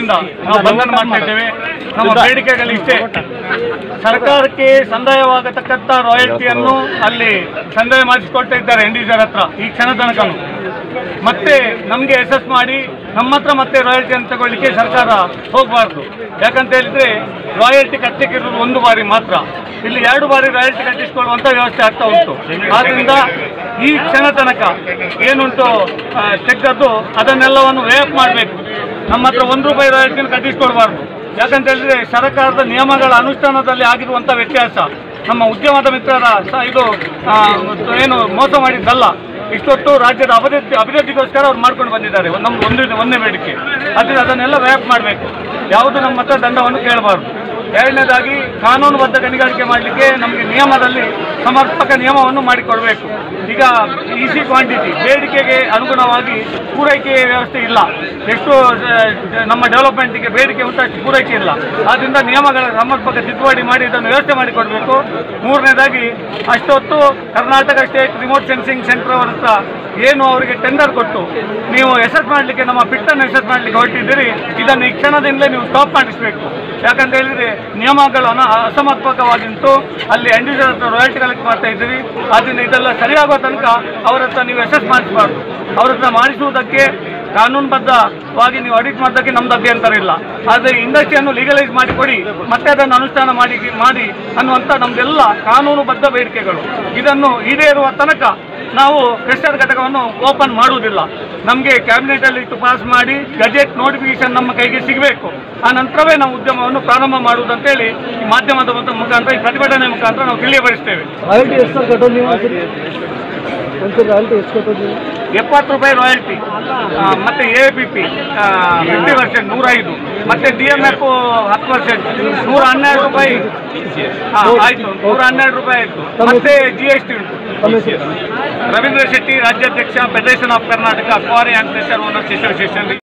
ವತಿಯಿಂದ ನಾವು ಬಂಧನ ಮಾಡ್ತಾ ಇದ್ದೇವೆ ನಮ್ಮ ಬೇಡಿಕೆಗಳಿಷ್ಟೇ ಸರ್ಕಾರಕ್ಕೆ ಸಂದಾಯವಾಗತಕ್ಕಂಥ ರಾಯಲ್ಟಿಯನ್ನು ಅಲ್ಲಿ ಸಂದಾಯ ಮಾಡಿಸಿಕೊಳ್ತಾ ಇದ್ದಾರೆ ಇಂಡಿವಿಜುವಲ್ ಹತ್ರ ಈ ಕ್ಷಣ ತನಕನು ಮತ್ತೆ ನಮಗೆ ಎಸ್ ಮಾಡಿ ನಮ್ಮ ಹತ್ರ ಮತ್ತೆ ರಾಯಲ್ಟಿ ಅಂತ ತಗೊಳ್ಳಿಕ್ಕೆ ಸರ್ಕಾರ ಹೋಗಬಾರ್ದು ಯಾಕಂತ ಹೇಳಿದ್ರೆ ರಾಯಲ್ಟಿ ಕಟ್ಟಲಿಕ್ಕಿರೋದು ಒಂದು ಬಾರಿ ಮಾತ್ರ ಇಲ್ಲಿ ಎರಡು ಬಾರಿ ರಾಯಲ್ಟಿ ಕಟ್ಟಿಸಿಕೊಳ್ಳುವಂತ ವ್ಯವಸ್ಥೆ ಆಗ್ತಾ ಉಂಟು ಆದ್ರಿಂದ ಈ ಕ್ಷಣ ತನಕ ಏನುಂಟು ಆ, ತೆಗ್ದದ್ದು ಅದನ್ನೆಲ್ಲವನ್ನು ವೇಪ್ ಮಾಡಬೇಕು ನಮ್ಮ ಹತ್ರ ಒಂದು ರೂಪಾಯಿ ರಾಯಲ್ಟಿಯನ್ನು ಕಟ್ಟಿಸಿಕೊಳ್ಬಾರ್ದು ಯಾಕಂತ ಹೇಳಿದ್ರೆ ಸರ್ಕಾರದ ನಿಯಮಗಳ ಅನುಷ್ಠಾನದಲ್ಲಿ ಆಗಿರುವಂಥ ವ್ಯತ್ಯಾಸ ನಮ್ಮ ಉದ್ಯಮದ ಮಿತ್ರರ ಸ- ಇದು ಆ, ಏನು ಮೋಸ ಮಾಡಿದ್ದಲ್ಲ ಇಷ್ಟೊತ್ತು ರಾಜ್ಯದ ಅಭಿವೃದ್ಧಿ ಅಭಿವೃದ್ಧಿಗೋಸ್ಕರ ಅವ್ರು ಮಾಡ್ಕೊಂಡು ಬಂದಿದ್ದಾರೆ ಒಂದು- ನಮ್ಮ ಒಂದು ಒಂದೇ ಬೇಡಿಕೆ ಅದರಿಂದ ಅದನ್ನೆಲ್ಲ ವ್ಯಾಪ್ ಮಾಡಬೇಕು ಯಾವುದು ನಮ್ಮ ಹತ್ರ ದಂಡವನ್ನು ಕೇಳಬಾರ್ದು ಎರಡನೇದಾಗಿ ಕಾನೂನುಬದ್ಧ ಗಣಿಗಾರಿಕೆ ಮಾಡಲಿಕ್ಕೆ ನಮಗೆ ನಿಯಮದಲ್ಲಿ ಸಮರ್ಪಕ ನಿಯಮವನ್ನು ಮಾಡಿಕೊಡಬೇಕು ಈಗ ಈಸಿ ಕ್ವಾಂಟಿಟಿ ಬೇಡಿಕೆಗೆ ಅನುಗುಣವಾಗಿ ಪೂರೈಕೆ ವ್ಯವಸ್ಥೆ ಇಲ್ಲ ಎಷ್ಟು ಆ, ನಮ್ಮ ಡೆವಲಪ್ಮೆಂಟ್ಗೆ ಬೇಡಿಕೆ ಉಂಟು ಅಷ್ಟು ಪೂರೈಕೆ ಇಲ್ಲ ಆದ್ದರಿಂದ ನಿಯಮಗಳ ಸಮರ್ಪಕ ತಿದ್ದುಪಡಿ ಮಾಡಿ ಇದನ್ನು ವ್ಯವಸ್ಥೆ ಮಾಡಿಕೊಡಬೇಕು ಮೂರನೇದಾಗಿ ಅಷ್ಟೊತ್ತು Karnataka state remote sensing centre ಅವರ ಹತ್ರ ಏನು ಅವರಿಗೆ ಟೆಂಡರ್ ಕೊಟ್ಟು ನೀವು ಎಸೆಸ್ ಮಾಡಲಿಕ್ಕೆ ನಮ್ಮ ಪಿಟ್ಟನ್ನು ಎಸೆಸ್ ಮಾಡಲಿಕ್ಕೆ ಹೊರಟಿದ್ದೀರಿ ಇದನ್ನು ಈ ಕ್ಷಣದಿಂದಲೇ ನೀವು ಸ್ಟಾಪ್ ಮಾಡಿಸಬೇಕು ಯಾಕಂತ ಹೇಳಿದ್ರೆ ನಿಯಮಗಳು ಅನ ಅಸಮರ್ಪಕವಾಗಿಂತು ಅಲ್ಲಿ ಇಂಡಿವಿಜುವಲ್ ಹತ್ರ ರಾಯಲ್ಟಿ ಕಲೆಕ್ಟ್ ಮಾಡ್ತಾ ಇದ್ದೀರಿ ಆದ್ದರಿಂದ ಇದೆಲ್ಲ ಸರಿಯಾಗುವ ತನಕ ಅವರ ಹತ್ರ ನೀವು ಎಸೆಸ್ ಮಾಡಿಸಬಾರ್ದು ಅವ್ರ ಹತ್ರ ಮಾಡಿಸುವುದಕ್ಕೆ ಕಾನೂನುಬದ್ಧವಾಗಿ ನೀವು ಅಡಿಟ್ ಮಾಡೋದಕ್ಕೆ ನಮ್ದು ಅಭ್ಯಂತರ ಇಲ್ಲ ಆದರೆ ಇಂಡಸ್ಟ್ರಿಯನ್ನು ಲೀಗಲೈಸ್ ಮಾಡಿಕೊಡಿ ಮತ್ತೆ ಅದನ್ನು ಅನುಷ್ಠಾನ ಮಾಡಿ ಮಾಡಿ ಅನ್ನುವಂಥ ನಮ್ದೆಲ್ಲ ಕಾನೂನುಬದ್ಧ ಬೇಡಿಕೆಗಳು ಇದನ್ನು ಈಡೇರುವ ತನಕ ನಾವು ಕ್ರಿಸ್ಟಲ್ ಘಟಕವನ್ನು ಓಪನ್ ಮಾಡುವುದಿಲ್ಲ ನಮಗೆ ಕ್ಯಾಬಿನೆಟ್ ಅಲ್ಲಿ ಇಟ್ಟು ಪಾಸ್ ಮಾಡಿ ಗಜೆಟ್ ನೋಟಿಫಿಕೇಶನ್ ನಮ್ಮ ಕೈಗೆ ಸಿಗಬೇಕು ಆ ನಂತರವೇ ನಾವು ಉದ್ಯಮವನ್ನು ಪ್ರಾರಂಭ ಮಾಡುವುದಂತೇಳಿ ಈ ಮಾಧ್ಯಮದ ಮುಖ- ಮುಖಾಂತರ ಈ ಪ್ರತಿಭಟನೆ ಮುಖಾಂತರ ನಾವು ತಿಳಿಯಪಡಿಸ್ತೇವೆ ರಾಯಲ್ಟಿ ಎಷ್ಟು ಸರ್ ಕಟ್ಟೋದು ನೀವು ಒಂದ್ಸರಿ ಒಂದ್ಸರಿ ರಾಯಲ್ಟಿ ಎಷ್ಟು ಕಟ್ಟೋದು ನೀವು ಎಪ್ಪತ್ತು ರೂಪಾಯಿ ರಾಯಲ್ಟಿ ಮತ್ತೆ A P P fifty percent ನೂರೈದು ಮತ್ತೆ ಡಿ ಎಮ್ ಎಫ್ ಹತ್ತು ಪರ್ಸೆಂಟ್ ನೂರ ಹನ್ನೆರಡು ರೂಪಾಯಿ ಹಾ, ಆಯ್ತು ನೂರ ಹನ್ನೆರಡು ರೂಪಾಯಿ ಆಯ್ತು ಮತ್ತೆ ಜಿ ಎಸ್ ಟಿ ಉಂಟು ತಮ್ಮ ಹೆಸರು ರವೀಂದ್ರ ಶೆಟ್ಟಿ ರಾಜ್ಯಾಧ್ಯಕ್ಷ federation of Karnataka quarry and crusher owners association